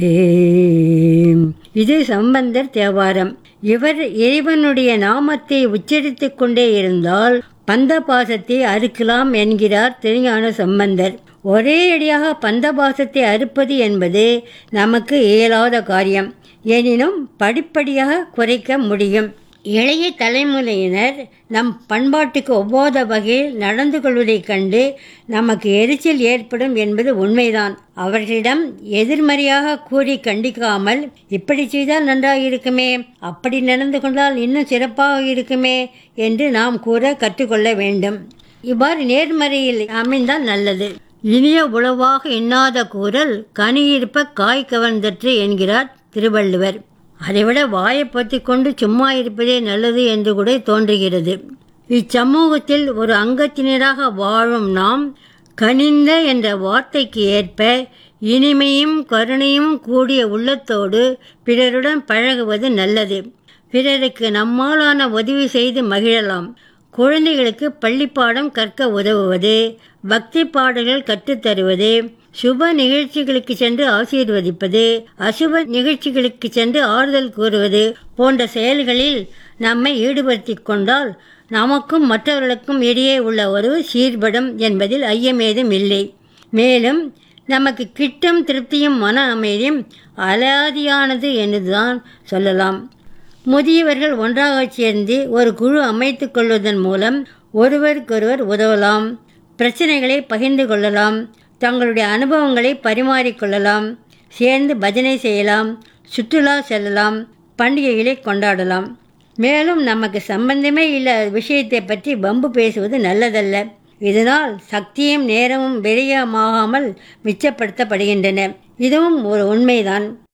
இது சம்பந்தர் தேவாரம் இவர் இறைவனுடைய நாமத்தை உச்சரித்துக் கொண்டே இருந்தால் பந்த பாசத்தை அறுக்கலாம் என்கிறார் திருஞான சம்பந்தர் ஒரே அடியாக பந்த பாசத்தை அறுப்பது என்பது நமக்கு இயலாத காரியம் எனினும் படிப்படியாக குறைக்க முடியும் இளைய தலைமுறையினர் நம் பண்பாட்டுக்கு ஒவ்வாத வகையில் நடந்து கொள்வதைக் கண்டு நமக்கு எரிச்சல் ஏற்படும் என்பது உண்மைதான் அவர்களிடம் எதிர்மறையாக கூறி கண்டிக்காமல் இப்படி செய்தால் நன்றாக இருக்குமே அப்படி நடந்து கொண்டால் இன்னும் சிறப்பாக இருக்குமே என்று நாம் கூற கற்றுக்கொள்ள வேண்டும் இவ்வாறு நேர்மறையில் அமைந்தால் நல்லது இனிய உளவாக எண்ணாத கூறல் கனியிருப்ப காய் கவர்ந்தற்று என்கிறார் திருவள்ளுவர் அதைவிட வாயை பற்றி கொண்டு சும்மா இருப்பதே நல்லது என்று கூட தோன்றுகிறது இச்சமூகத்தில் ஒரு அங்கத்தினராக வாழும் நாம் கனிந்த என்ற வார்த்தைக்கு ஏற்ப இனிமையும் கருணையும் கூடிய உள்ளத்தோடு பிறருடன் பழகுவது நல்லது பிறருக்கு நம்மாலான உதவி செய்து மகிழலாம் குழந்தைகளுக்கு பள்ளிப்பாடம் கற்க உதவுவது பக்தி பாடல்கள் கற்றுத்தருவது சுப நிகழ்ச்சிகளுக்கு சென்று ஆசீர்வதிப்பது அசுப நிகழ்ச்சிகளுக்கு சென்று ஆறுதல் கூறுவது போன்ற செயல்களில் நம்மை ஈடுபடுத்திக் கொண்டால் நமக்கும் மற்றவர்களுக்கும் இடையே உள்ள உறவு சீர்படும் என்பதில் ஐயமேதும் இல்லை மேலும் நமக்கு கிட்டும் திருப்தியும் மன அமைதியும் அலாதியானது என்றுதான் சொல்லலாம் முதியவர்கள் ஒன்றாகச் சேர்ந்து ஒரு குழு அமைத்துக் கொள்வதன் மூலம் ஒருவருக்கொருவர் உதவலாம் பிரச்சனைகளை பகிர்ந்து கொள்ளலாம் தங்களுடைய அனுபவங்களை பரிமாறிக்கொள்ளலாம் சேர்ந்து பஜனை செய்யலாம் சுற்றுலா செல்லலாம் பண்டிகைகளை கொண்டாடலாம் மேலும் நமக்கு சம்பந்தமே இல்லாத விஷயத்தை பற்றி வம்பு பேசுவது நல்லதல்ல இதனால் சக்தியும் நேரமும் விரயமாகாமல் மிச்சப்படுத்தப்படுகின்றன இதுவும் ஒரு உண்மைதான்